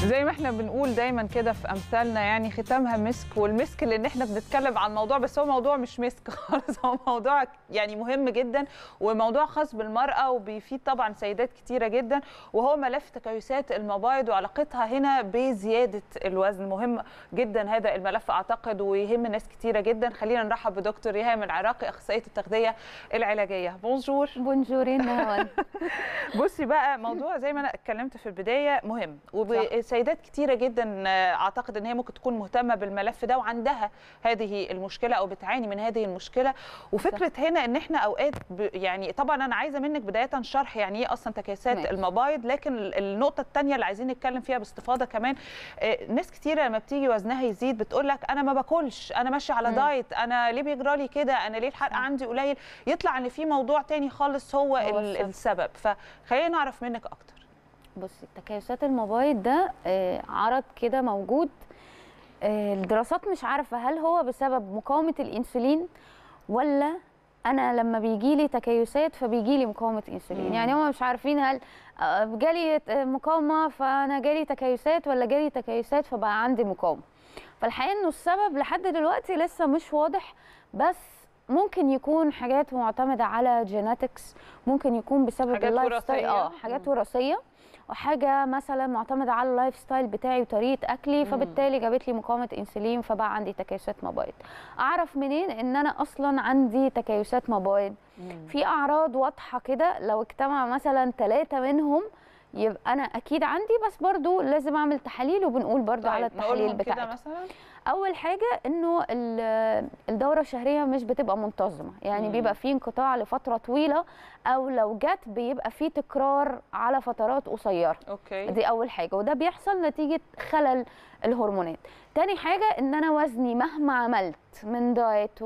زي ما احنا بنقول دايما كده في امثالنا يعني ختامها مسك والمسك لان احنا بنتكلم عن موضوع بس هو موضوع مش مسك خالص هو موضوع يعني مهم جدا وموضوع خاص بالمراه وبيفيد طبعا سيدات كتيره جدا وهو ملف تكيسات المبايض وعلاقتها هنا بزياده الوزن مهم جدا هذا الملف اعتقد ويهم ناس كتيره جدا خلينا نرحب بدكتور ريهام العراقي اخصائيه التغذيه العلاجيه بونجور بونجورين نهوان بصي بقى موضوع زي ما انا اتكلمت في البدايه مهم وسيدات كتيره جدا اعتقد ان هي ممكن تكون مهتمه بالملف ده وعندها هذه المشكله او بتعاني من هذه المشكله وفكره صح. هنا ان احنا اوقات ب يعني طبعا انا عايزه منك بدايه شرح يعني ايه اصلا تكيسات ماشي. المبايض لكن النقطه الثانيه اللي عايزين نتكلم فيها باستفاضه كمان ناس كتيره لما بتيجي وزنها يزيد بتقول لك انا ما باكلش انا ماشيه على م. دايت انا ليه بيجرى لي كده انا ليه الحرق عندي قليل يطلع ان في موضوع تاني خالص هو, هو السبب فخلينا نعرف منك اكتر بصي تكيسات المبايض ده عرض كده موجود الدراسات مش عارفه هل هو بسبب مقاومه الانسولين ولا انا لما بيجي لي تكيسات فبيجي لي مقاومه انسولين يعني هم مش عارفين هل جالي مقاومه فانا جالي تكيسات ولا جالي تكيسات فبقى عندي مقاومه فالحقيقه انه السبب لحد دلوقتي لسه مش واضح بس ممكن يكون حاجات معتمده على جيناتكس ممكن يكون بسبب اللايف ستايل اه حاجات وراثيه وحاجه مثلا معتمده على اللايف ستايل بتاعي وطريقه اكلي فبالتالي جابت لي مقاومه انسولين فبقى عندي تكيسات مبايض اعرف منين ان انا اصلا عندي تكيسات مبايض في اعراض واضحه كده لو اجتمع مثلا ثلاثه منهم يبقى انا اكيد عندي بس برضو لازم اعمل تحاليل وبنقول برضو طيب على التحاليل بتاعتي مثلا اول حاجه انه الدوره الشهريه مش بتبقى منتظمه يعني مم. بيبقى في انقطاع لفتره طويله او لو جت بيبقى في تكرار على فترات قصيره اوكي دي اول حاجه وده بيحصل نتيجه خلل الهرمونات تاني حاجه ان انا وزني مهما عملت من دايت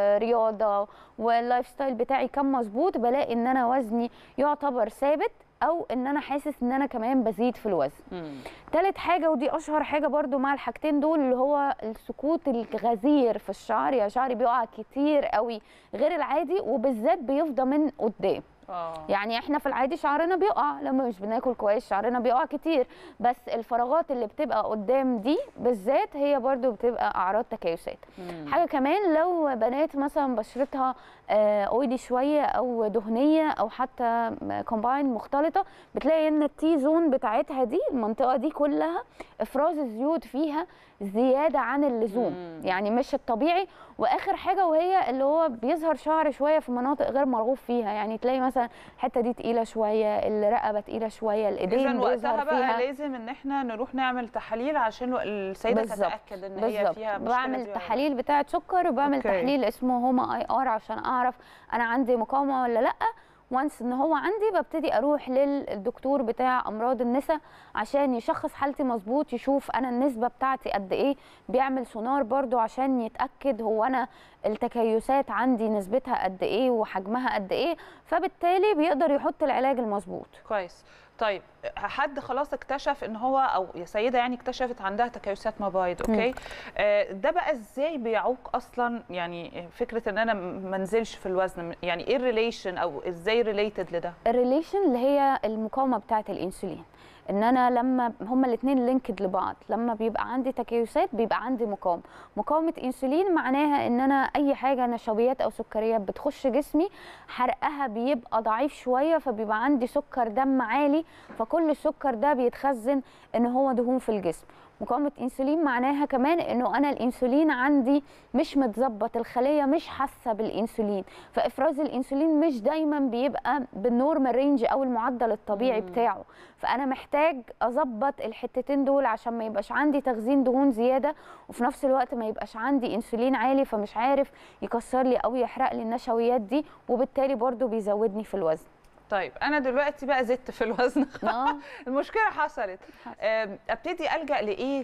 ورياضه واللايف ستايل بتاعي كان مظبوط بلاقي ان انا وزني يعتبر ثابت او ان انا حاسس ان انا كمان بزيد في الوزن مم. تالت حاجه ودي اشهر حاجه برضو مع الحاجتين دول اللي هو السقوط الغزير في الشعر يا شعري بيقع كتير قوي غير العادي وبالذات بيفضى من قدام آه. يعني احنا في العادي شعرنا بيقع لما مش بناكل كويس شعرنا بيقع كتير بس الفراغات اللي بتبقى قدام دي بالذات هي برضو بتبقى اعراض تكيسات مم. حاجه كمان لو بنات مثلا بشرتها اويلي شويه او دهنيه او حتى كومباين مختلطه بتلاقي ان التي زون بتاعتها دي المنطقه دي كلها افراز الزيوت فيها زياده عن اللزوم مم. يعني مش الطبيعي واخر حاجه وهي اللي هو بيظهر شعر شويه في مناطق غير مرغوب فيها يعني تلاقي مثلا الحته دي تقيله شويه الرقبه تقيله شويه الايدين اذا وقتها بيظهر بقى فيها لازم ان احنا نروح نعمل تحاليل عشان السيده بالظبط. تتاكد ان هي بالظبط. فيها مشكله بعمل دي تحاليل بتاعه سكر وبعمل أوكي. تحليل اسمه هوما اي ار عشان اعرف انا عندي مقاومه ولا لا وانس ان هو عندي ببتدي اروح للدكتور بتاع امراض النساء عشان يشخص حالتي مظبوط يشوف انا النسبه بتاعتي قد ايه بيعمل سونار برضو عشان يتاكد هو انا التكيسات عندي نسبتها قد ايه وحجمها قد ايه فبالتالي بيقدر يحط العلاج المظبوط كويس طيب حد خلاص اكتشف ان هو او يا سيده يعني اكتشفت عندها تكيسات مبايض اوكي آه ده بقى ازاي بيعوق اصلا يعني فكره ان انا ما انزلش في الوزن يعني ايه الريليشن او ازاي ريليتد لده الريليشن اللي هي المقاومه بتاعه الانسولين ان انا لما هما الاثنين لينكد لبعض لما بيبقى عندي تكيسات بيبقى عندي مقاومه مقاومه انسولين معناها ان انا اي حاجه نشويات او سكريات بتخش جسمي حرقها بيبقى ضعيف شويه فبيبقى عندي سكر دم عالي فكل السكر ده بيتخزن ان هو دهون في الجسم مقاومه انسولين معناها كمان انه انا الانسولين عندي مش متظبط الخليه مش حاسه بالانسولين فافراز الانسولين مش دايما بيبقى بالنورمال رينج او المعدل الطبيعي مم. بتاعه فانا محتاج اظبط الحتتين دول عشان ما يبقاش عندي تخزين دهون زياده وفي نفس الوقت ما يبقاش عندي انسولين عالي فمش عارف يكسر لي او يحرق لي النشويات دي وبالتالي برضو بيزودني في الوزن طيب انا دلوقتي بقى زدت في الوزن اه المشكله حصلت حصل. آم، ابتدي الجا لايه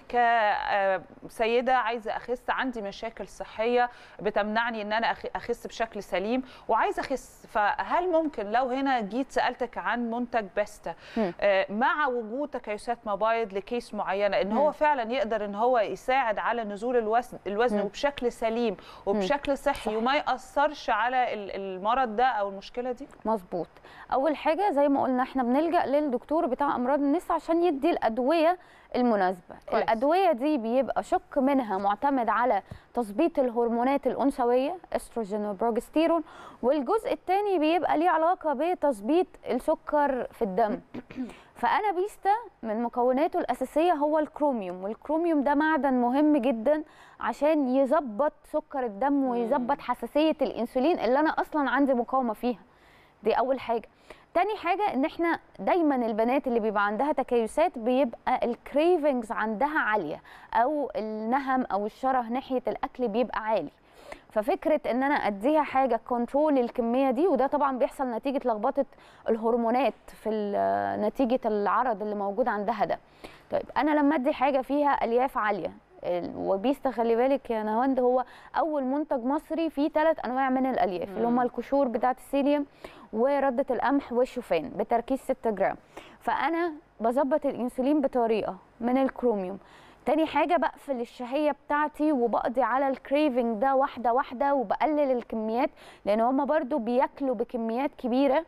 كسيده عايزه اخس عندي مشاكل صحيه بتمنعني ان انا أخ- اخس بشكل سليم وعايزه اخس فهل ممكن لو هنا جيت سالتك عن منتج بيستا مم. آه، مع وجود تكيسات مبايض لكيس معينه ان هو مم. فعلا يقدر ان هو يساعد على نزول الوزن الوزن مم. وبشكل سليم وبشكل صحي صح. وما ياثرش على ال- المرض ده او المشكله دي مظبوط اول حاجه زي ما قلنا احنا بنلجا للدكتور بتاع امراض النساء عشان يدي الادويه المناسبه كويس. الادويه دي بيبقى شق منها معتمد على تظبيط الهرمونات الانثويه استروجين وبروجستيرون والجزء الثاني بيبقى ليه علاقه بتظبيط السكر في الدم فانا بيستا من مكوناته الاساسيه هو الكروميوم والكروميوم ده معدن مهم جدا عشان يظبط سكر الدم ويظبط حساسيه الانسولين اللي انا اصلا عندي مقاومه فيها دي اول حاجه تاني حاجه ان احنا دايما البنات اللي بيبقى عندها تكيسات بيبقى الكريفنجز عندها عاليه او النهم او الشره ناحيه الاكل بيبقى عالي ففكره ان انا اديها حاجه كنترول الكميه دي وده طبعا بيحصل نتيجه لخبطه الهرمونات في ال- نتيجه العرض اللي موجود عندها ده طيب انا لما ادي حاجه فيها الياف عاليه ال- وبيستا خلي بالك يا نهاوند هو اول منتج مصري فيه ثلاث انواع من الالياف اللي هم مم. القشور بتاعه السيليوم ورده القمح والشوفان بتركيز 6 جرام فانا بظبط الانسولين بطريقه من الكروميوم تاني حاجة بقفل الشهية بتاعتي وبقضي على الكريفنج ده واحدة واحدة وبقلل الكميات لأن هما برضو بياكلوا بكميات كبيرة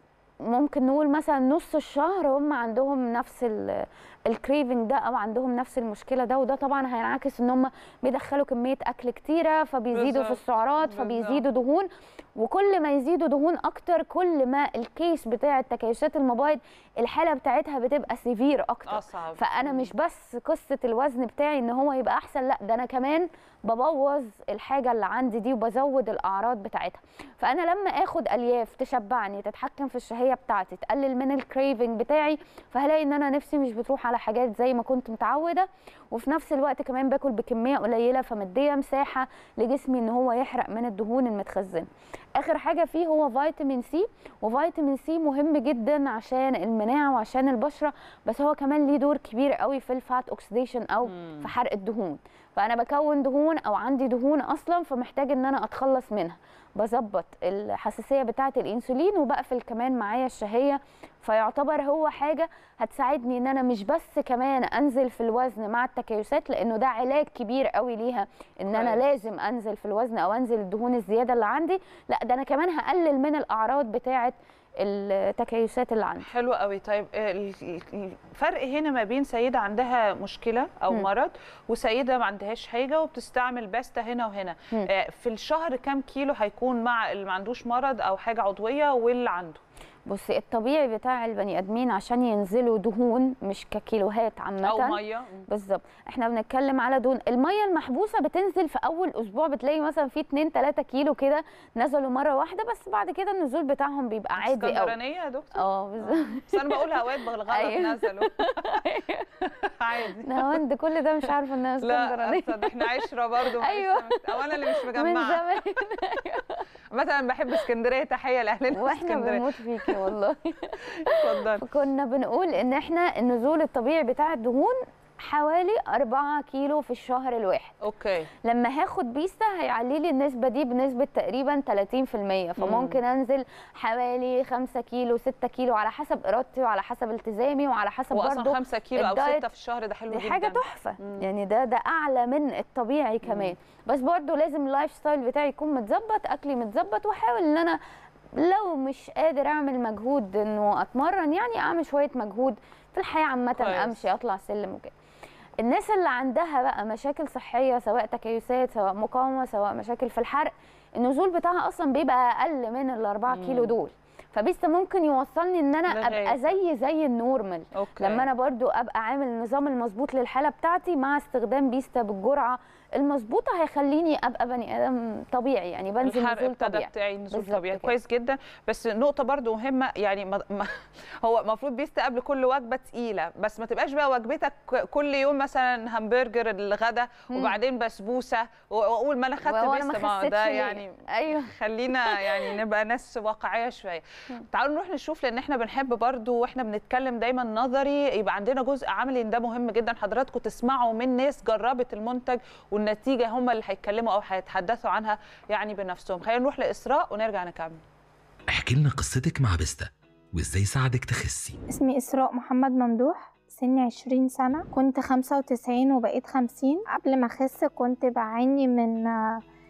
ممكن نقول مثلا نص الشهر هم عندهم نفس الكريفنج ده او عندهم نفس المشكله ده وده طبعا هينعكس ان هم بيدخلوا كميه اكل كتيره فبيزيدوا في بالظبط. السعرات بالظبط. فبيزيدوا دهون وكل ما يزيدوا دهون اكتر كل ما الكيس بتاع تكيسات المبايض الحاله بتاعتها بتبقى سيفير اكتر اصعب فانا مش بس قصه الوزن بتاعي ان هو يبقى احسن لا ده انا كمان ببوظ الحاجه اللي عندي دي وبزود الاعراض بتاعتها فانا لما اخد الياف تشبعني تتحكم في الشهيه بتاعتي تقلل من الكريفنج بتاعي فهلاقي ان انا نفسي مش بتروح على حاجات زي ما كنت متعوده وفي نفس الوقت كمان باكل بكميه قليله فمديه مساحه لجسمي ان هو يحرق من الدهون المتخزنه اخر حاجه فيه هو فيتامين سي وفيتامين سي مهم جدا عشان المناعه وعشان البشره بس هو كمان ليه دور كبير قوي في الفات اوكسيديشن او مم. في حرق الدهون فانا بكون دهون او عندي دهون اصلا فمحتاج ان انا اتخلص منها بظبط الحساسيه بتاعه الانسولين وبقفل كمان معايا الشهيه فيعتبر هو حاجه هتساعدني ان انا مش بس كمان انزل في الوزن مع التكيسات لانه ده علاج كبير قوي ليها ان انا كويس. لازم انزل في الوزن او انزل الدهون الزياده اللي عندي لا ده انا كمان هقلل من الاعراض بتاعه التكيسات اللي عندي حلو قوي طيب ال- ال- الفرق هنا ما بين سيده عندها مشكله او مم. مرض وسيده ما عندهاش حاجه وبتستعمل باستا هنا وهنا مم. آه، في الشهر كام كيلو هيكون مع اللي ما عندوش مرض او حاجه عضويه واللي عنده بصي الطبيعي بتاع البني ادمين عشان ينزلوا دهون مش ككيلوهات عامه او ميه بالظبط احنا بنتكلم على دهون الميه المحبوسه بتنزل في اول اسبوع بتلاقي مثلا في 2 3 كيلو كده نزلوا مره واحده بس بعد كده النزول بتاعهم بيبقى عادي قوي اسكندرانيه يا دكتور اه بالظبط بس انا بقول هوايات بالغلط أيوة. نزلوا عادي نهاوند كل ده مش عارفه انها لا اسكندرانيه أصل احنا عشره برضه أيوة. او انا اللي مش من مجمعه زمان مثلا بحب اسكندريه تحيه لاهلنا في واحنا اسكندريه بنموت فيكي والله اتفضل فكنا بنقول ان احنا النزول الطبيعي بتاع الدهون حوالي 4 كيلو في الشهر الواحد اوكي لما هاخد بيستا هيعلي لي النسبة دي بنسبة تقريبا 30% فممكن انزل حوالي 5 كيلو 6 كيلو على حسب ارادتي وعلى حسب التزامي وعلى حسب هو اصلا برضه 5 كيلو او الدايت 6 في الشهر ده حلو دي جدا حاجة تحفة مم. يعني ده ده اعلى من الطبيعي كمان بس برضه لازم اللايف ستايل بتاعي يكون متظبط اكلي متظبط واحاول ان انا لو مش قادر اعمل مجهود انه اتمرن يعني اعمل شويه مجهود في الحياه عامه كويس. امشي اطلع سلم وكده الناس اللي عندها بقى مشاكل صحيه سواء تكيسات سواء مقاومه سواء مشاكل في الحرق النزول بتاعها اصلا بيبقى اقل من الأربعة مم. كيلو دول فبيستا ممكن يوصلني ان انا لغاية. ابقى زي زي النورمال اوكي لما انا برضو ابقى عامل النظام المظبوط للحاله بتاعتي مع استخدام بيستا بالجرعه المظبوطه هيخليني ابقى بني ادم طبيعي يعني بنزل الحرق نزول ابتدى طبيعي بتاعي نزول بالظبط طبيعي كده. كويس جدا بس نقطه برضو مهمه يعني ما ما هو المفروض بيست قبل كل وجبه تقيله بس ما تبقاش بقى وجبتك كل يوم مثلا همبرجر الغدا مم. وبعدين بسبوسه واقول ما انا خدت وأنا ما بيست ما هو خسيتش ده ليه؟ يعني ايوه خلينا يعني نبقى ناس واقعيه شويه تعالوا نروح نشوف لان احنا بنحب برضو واحنا بنتكلم دايما نظري يبقى عندنا جزء عملي ده مهم جدا حضراتكم تسمعوا من ناس جربت المنتج والنتيجه هم اللي هيتكلموا او هيتحدثوا عنها يعني بنفسهم خلينا نروح لاسراء ونرجع نكمل احكي لنا قصتك مع بيستا وازاي ساعدك تخسي اسمي إسراء محمد ممدوح سني عشرين سنة كنت خمسة وتسعين وبقيت خمسين قبل ما أخس كنت بعاني من آه،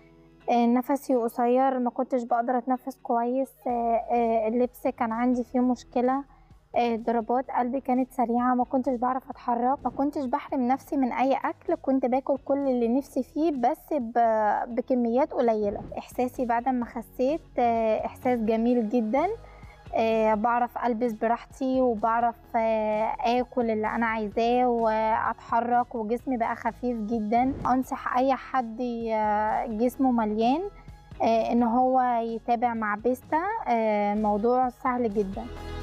آه، نفسي قصير ما كنتش بقدر اتنفس كويس آه، آه، اللبس كان عندي فيه مشكلة آه، ضربات قلبي كانت سريعة ما كنتش بعرف اتحرك ما كنتش بحرم نفسي من اي اكل كنت باكل كل اللي نفسي فيه بس ب- بكميات قليلة احساسي بعد ما خسيت آه، احساس جميل جدا آه، بعرف البس براحتي وبعرف آه، اكل اللي انا عايزاه واتحرك وجسمي بقى خفيف جدا انصح اي حد ي- جسمه مليان آه، ان هو يتابع مع بيستا آه، موضوع سهل جدا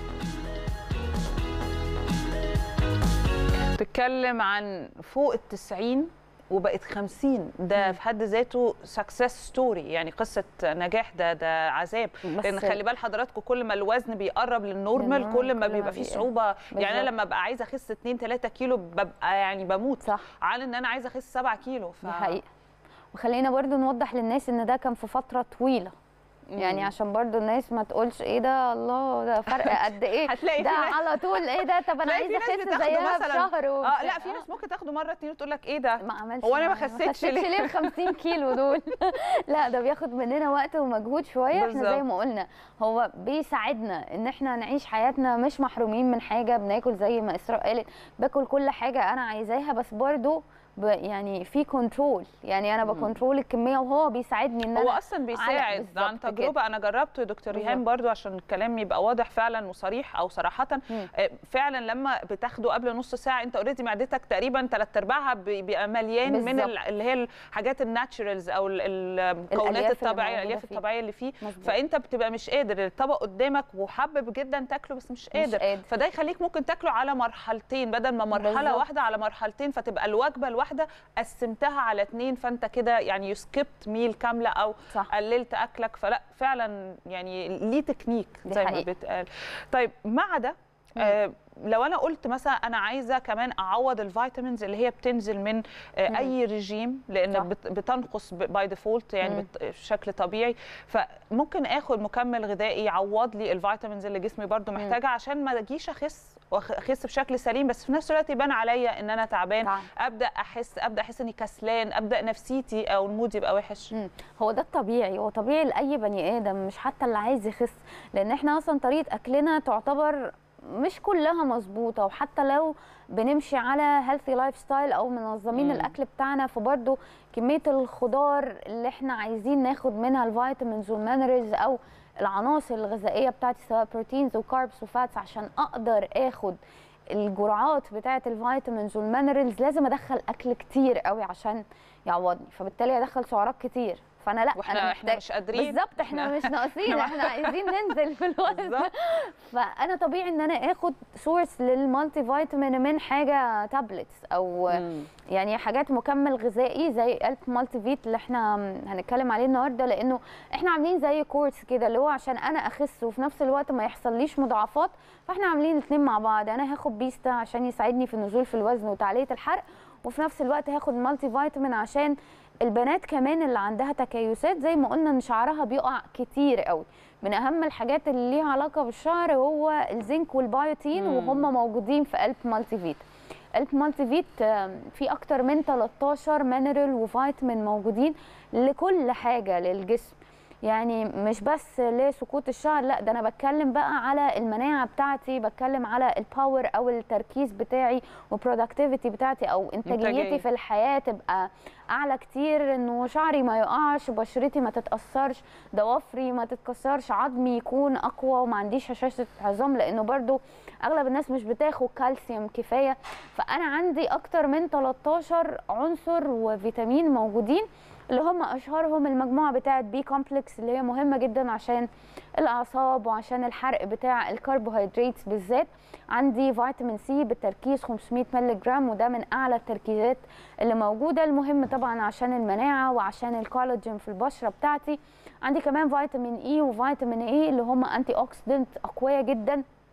تتكلم عن فوق التسعين وبقت 50 ده في حد ذاته سكسس ستوري يعني قصه نجاح ده ده عذاب لان خلي بال حضراتكم كل ما الوزن بيقرب للنورمال للنورمال، كل ما كل بيبقى ما فيه بي- صعوبه يعني انا بالظبط. لما ابقى عايزه اخس 2 3 كيلو ببقى يعني بموت صح على ان انا عايزه اخس 7 كيلو ف... دي حقيقة وخلينا برضو نوضح للناس ان ده كان في فترة طويلة يعني مم. عشان برضو الناس ما تقولش ايه ده الله ده فرق قد ايه هتلاقي ده في ناس على طول ايه ده طب انا تلاقي في عايزه ناس اخس بتاخده زيها مثلاً- بشهر اه وبتاع. لا في ناس ممكن تاخده مره اتنين وتقول لك ايه ده ما عملش هو أنا ما ما خسيتش خسيتش ليه؟ ليه ال 50 كيلو دول لا ده بياخد مننا وقت ومجهود شويه احنا زي بالظبط. ما قلنا هو بيساعدنا ان احنا نعيش حياتنا مش محرومين من حاجه بناكل زي ما اسراء قالت باكل كل حاجه انا عايزاها بس برضو ب يعني في كنترول يعني انا بكنترول الكميه وهو بيساعدني ان هو انا اصلا بيساعد بالظبط عن كده. تجربه انا جربته يا دكتور بالظبط. ريهام برضو عشان الكلام يبقى واضح فعلا وصريح او صراحه مم. آه، فعلا لما بتاخده قبل نص ساعه انت اوريدي معدتك تقريبا ثلاث ارباعها بي- بيبقى مليان من بالظبط. ال- اللي هي الحاجات الناتشرالز او ال- المكونات الألياف اللي الطبيعيه موجودة الالياف فيه. الطبيعيه اللي فيه مظبوط. فانت بتبقى مش قادر الطبق قدامك وحابب جدا تاكله بس مش قادر, قادر. فده يخليك ممكن تاكله على مرحلتين بدل ما مرحله بالظبط. واحده على مرحلتين فتبقى الوجبه الواحده قسمتها على اتنين فانت كده يعني يسكبت ميل كامله او صح قللت اكلك فلا فعلا يعني ليه تكنيك دي زي ما حقيقة. بيتقال طيب مع ده آه لو انا قلت مثلا انا عايزه كمان اعوض الفيتامينز اللي هي بتنزل من آه مم. اي رجيم لان صح. بت- بتنقص باي ديفولت يعني مم. بت- بشكل طبيعي فممكن اخد مكمل غذائي يعوض لي الفيتامينز اللي جسمي برضو مم. محتاجها عشان ما اجيش اخس واخس بشكل سليم بس في نفس الوقت يبان عليا ان انا تعبان تعب. ابدا احس ابدا احس اني كسلان ابدا نفسيتي او المود يبقى وحش مم. هو ده الطبيعي هو طبيعي لاي بني ادم مش حتى اللي عايز يخس لان احنا اصلا طريقه اكلنا تعتبر مش كلها مظبوطه وحتى لو بنمشي على هيلثي لايف ستايل او منظمين مم. الاكل بتاعنا فبرضه كميه الخضار اللي احنا عايزين ناخد منها الفيتامينز والمينرالز او العناصر الغذائيه بتاعتي سواء بروتينز وكاربس وفاتس عشان اقدر اخد الجرعات بتاعه الفيتامينز والمينرالز لازم ادخل اكل كتير قوي عشان يعوضني فبالتالي ادخل سعرات كتير فانا لا واحنا انا احنا مش قادرين بالظبط احنا مش ناقصين احنا عايزين ننزل في الوزن بالظبط. فانا طبيعي ان انا اخد سورس للمالتي فيتامين من حاجه تابلتس او مم. يعني حاجات مكمل غذائي زي الب مالتي فيت اللي احنا هنتكلم عليه النهارده لانه احنا عاملين زي كورس كده اللي هو عشان انا اخس وفي نفس الوقت ما يحصليش مضاعفات فاحنا عاملين الاثنين مع بعض انا هاخد بيستا عشان يساعدني في النزول في الوزن وتعليه الحرق وفي نفس الوقت هاخد مالتي فيتامين عشان البنات كمان اللي عندها تكيسات زي ما قلنا ان شعرها بيقع كتير قوي من اهم الحاجات اللي ليها علاقه بالشعر هو الزنك والبايوتين مم. وهم موجودين في قلب مالتي فيت قلب مالتي فيت آم، في اكتر من 13 مينرال وفيتامين موجودين لكل حاجه للجسم يعني مش بس لسقوط الشعر لا ده انا بتكلم بقى على المناعه بتاعتي بتكلم على الباور او التركيز بتاعي وبرودكتيفيتي بتاعتي او إنتاجية. انتاجيتي في الحياه تبقى اعلى كتير انه شعري ما يقعش بشرتي ما تتاثرش ضوافري ما تتكسرش عظمي يكون اقوى وما عنديش هشاشه عظام لانه برضو اغلب الناس مش بتاخد كالسيوم كفايه فانا عندي اكتر من 13 عنصر وفيتامين موجودين اللي هم اشهرهم المجموعه بتاعه بي كومبلكس اللي هي مهمه جدا عشان الاعصاب وعشان الحرق بتاع الكربوهيدرات بالذات عندي فيتامين سي بتركيز 500 مللي جرام وده من اعلى التركيزات اللي موجوده المهم طبعا عشان المناعه وعشان الكولاجين في البشره بتاعتي عندي كمان فيتامين اي وفيتامين اي اللي هم انتي اوكسيدنت اقوياء جدا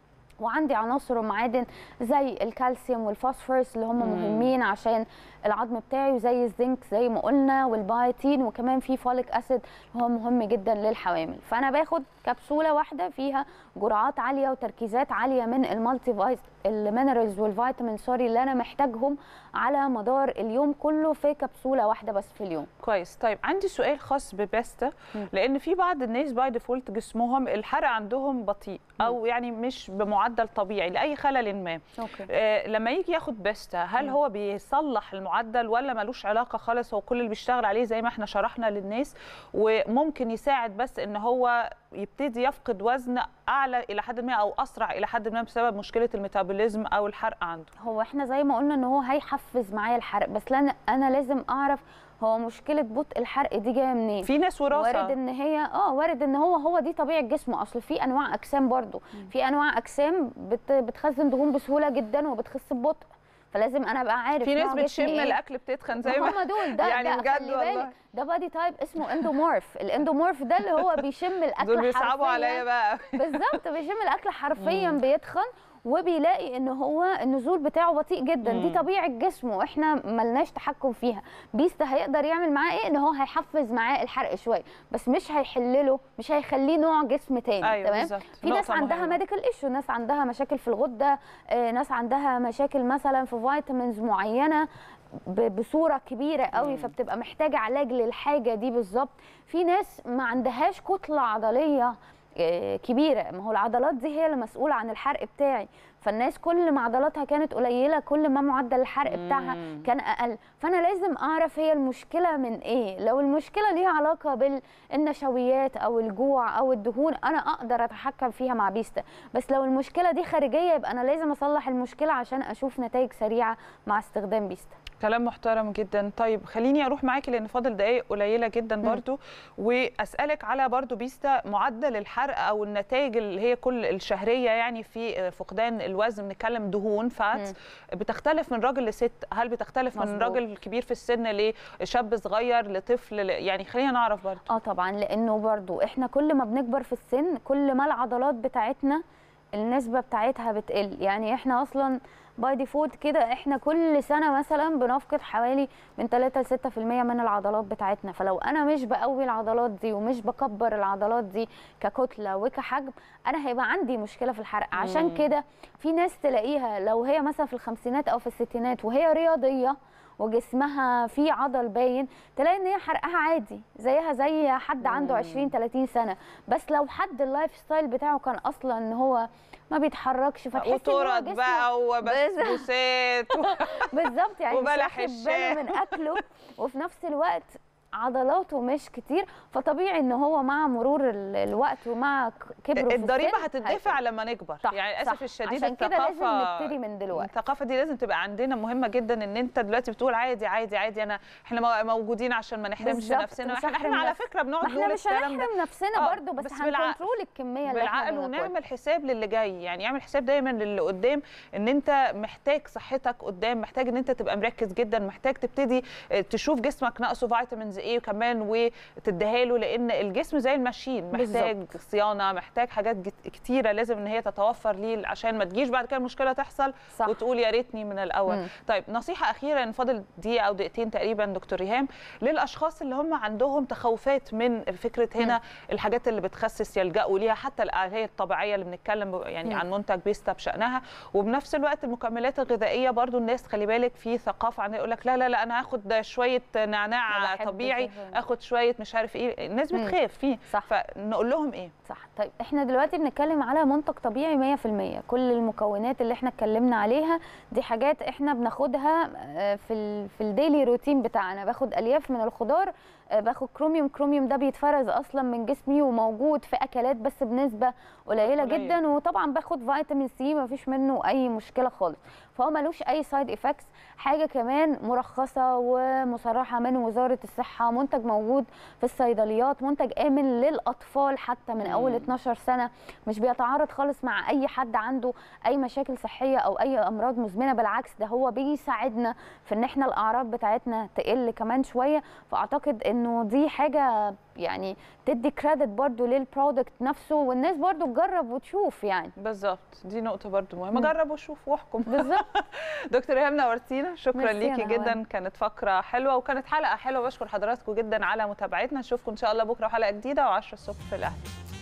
وعندي عناصر ومعادن زي الكالسيوم والفوسفورس اللي هم مم. مهمين عشان العظم بتاعي وزي الزنك زي ما قلنا والبايتين وكمان في فوليك اسيد اللي هو مهم جدا للحوامل فانا باخد كبسوله واحده فيها جرعات عاليه وتركيزات عاليه من المالتي فايت المينرالز والفيتامين سوري اللي انا محتاجهم على مدار اليوم كله في كبسوله واحده بس في اليوم كويس طيب عندي سؤال خاص ببيستا مم. لان في بعض الناس باي ديفولت جسمهم الحرق عندهم بطيء او يعني مش بمعدل طبيعي لاي خلل ما اوكي آه، لما يجي ياخد بيستا هل مم. هو بيصلح المعدل ولا ملوش علاقه خالص هو كل اللي بيشتغل عليه زي ما احنا شرحنا للناس وممكن يساعد بس ان هو يبتدي يفقد وزن اعلى الى حد ما او اسرع الى حد ما بسبب مشكله الميتابوليزم او الحرق عنده هو احنا زي ما قلنا ان هو هيحفز معايا الحرق بس لأن انا لازم اعرف هو مشكله بطء الحرق دي جايه منين في ناس وراثه وارد ان هي اه وارد ان هو هو دي طبيعه جسمه اصل في انواع اجسام برضو في انواع اجسام بت بتخزن دهون بسهوله جدا وبتخس ببطء فلازم انا ابقى عارف في ناس نوع جسمي بتشم إيه. الاكل بتتخن زي ما هم دول ده يعني ده بجد خلي والله. بالك ده بادي تايب اسمه اندومورف الاندومورف ده اللي هو بيشم الاكل دول بيصعبوا حرفياً. عليا بقى بالظبط بيشم الاكل حرفيا بيتخن وبيلاقي ان هو النزول بتاعه بطيء جدا دي مم. طبيعه جسمه احنا ملناش تحكم فيها بيستا هيقدر يعمل معاه ايه ان هو هيحفز معاه الحرق شويه بس مش هيحلله مش هيخليه نوع جسم تاني ايوه تمام بالظبط في ناس نقطة عندها مهمة. ميديكال ايشو ناس عندها مشاكل في الغده آه، ناس عندها مشاكل مثلا في فيتامينز معينه ب- بصوره كبيره قوي مم. فبتبقى محتاجه علاج للحاجه دي بالظبط في ناس ما عندهاش كتله عضليه آه، كبيره ما هو العضلات دي هي اللي مسؤوله عن الحرق بتاعي فالناس كل ما عضلاتها كانت قليله كل ما معدل الحرق بتاعها مم. كان اقل فانا لازم اعرف هي المشكله من ايه لو المشكله ليها علاقه بالنشويات او الجوع او الدهون انا اقدر اتحكم فيها مع بيستا بس لو المشكله دي خارجيه يبقى انا لازم اصلح المشكله عشان اشوف نتائج سريعه مع استخدام بيستا كلام محترم جدا طيب خليني اروح معاكي لان فاضل دقائق قليله جدا مم. برضو واسالك على برضو بيستا معدل الحرق او النتائج اللي هي كل الشهريه يعني في فقدان الوزن بنتكلم دهون فات بتختلف من راجل لست هل بتختلف من مظبوط. راجل كبير في السن لشاب صغير لطفل ل- يعني خلينا نعرف برضو اه طبعا لانه برضو احنا كل ما بنكبر في السن كل ما العضلات بتاعتنا النسبه بتاعتها بتقل يعني احنا اصلا باي ديفولت كده احنا كل سنه مثلا بنفقد حوالي من 3 ل 6% من العضلات بتاعتنا فلو انا مش بقوي العضلات دي ومش بكبر العضلات دي ككتله وكحجم انا هيبقى عندي مشكله في الحرق عشان مم. كده في ناس تلاقيها لو هي مثلا في الخمسينات او في الستينات وهي رياضيه وجسمها فيه عضل باين تلاقي ان هي حرقها عادي زيها زي حد عنده مم. 20 30 سنه بس لو حد اللايف ستايل بتاعه كان اصلا ان هو ما بيتحركش فتحس ان هو وطرد جسمه بقى وبسبوسات بالظبط يعني مش وبلح واخد الشاي. باله من اكله وفي نفس الوقت عضلاته مش كتير فطبيعي ان هو مع مرور ال- الوقت ومع ك- كبره في الضريبه السن هتدفع لما نكبر صح، يعني للاسف صح. الشديد عشان كده لازم الثقافه نبتدي من دلوقتي الثقافه دي لازم تبقى عندنا مهمه جدا ان انت دلوقتي بتقول عادي عادي عادي انا احنا مو- موجودين عشان ما نحرمش بالظبط، نفسنا مش احنا, احنا هحرم على نفسي. فكره بنقعد ما احنا نقول مش الكلام ده هنحرم نفسنا آه، برضو بس, بس بالعقل. هنكنترول الكميه اللي احنا بالعقل بناكلها. ونعمل حساب للي جاي يعني اعمل حساب دايما للي قدام ان انت محتاج صحتك قدام محتاج ان انت تبقى مركز جدا محتاج تبتدي آه، تشوف جسمك ناقصه فيتامينز ايه وكمان وتديها له لان الجسم زي الماشين محتاج بالظبط. صيانه محتاج حاجات جت- كتيره لازم ان هي تتوفر ليه عشان ما تجيش بعد كده المشكله تحصل صح وتقول يا ريتني من الاول مم. طيب نصيحه اخيره إن فاضل دقيقه او دقيقتين تقريبا دكتور ريهام للاشخاص اللي هم عندهم تخوفات من فكره هنا الحاجات اللي بتخسس يلجأوا ليها حتى الآلية الطبيعيه اللي بنتكلم ب- يعني مم. عن منتج بيستا بشأنها وبنفس الوقت المكملات الغذائيه برضو الناس خلي بالك في ثقافه عندها يقول لك لا لا لا انا هاخد شويه ما نعناع بحبش طبيعي الفل. اخد شويه مش عارف ايه الناس مم. بتخاف فيه صح فنقول لهم ايه صح طيب احنا دلوقتي بنتكلم على منتج طبيعي 100% كل المكونات اللي احنا اتكلمنا عليها دي حاجات احنا بناخدها آه، في ال في الديلي روتين بتاعنا باخد الياف من الخضار آه، باخد كروميوم كروميوم ده بيتفرز اصلا من جسمي وموجود في اكلات بس بنسبه قليله قليل. جدا وطبعا باخد فيتامين سي ما فيش منه اي مشكله خالص فهو ملوش اي سايد افكتس حاجه كمان مرخصه ومصرحه من وزاره الصحه منتج موجود في الصيدليات منتج امن للاطفال حتى من اول مم. 12 سنه مش بيتعارض خالص مع اي حد عنده اي مشاكل صحيه او اي امراض مزمنه بالعكس ده هو بيساعدنا في ان احنا الاعراض بتاعتنا تقل كمان شويه فاعتقد ان انه دي حاجه يعني تدي كريدت برضو للبرودكت نفسه والناس برضو تجرب وتشوف يعني بالظبط دي نقطه برضو مهمه مم. جرب وشوف واحكم بالظبط دكتور ايهاب نورتينا شكرا ميرسي ليكي يا جدا نهار. كانت فقره حلوه وكانت حلقه حلوه بشكر حضراتكم جدا على متابعتنا نشوفكم ان شاء الله بكره حلقه جديده و10 الصبح في الاهلي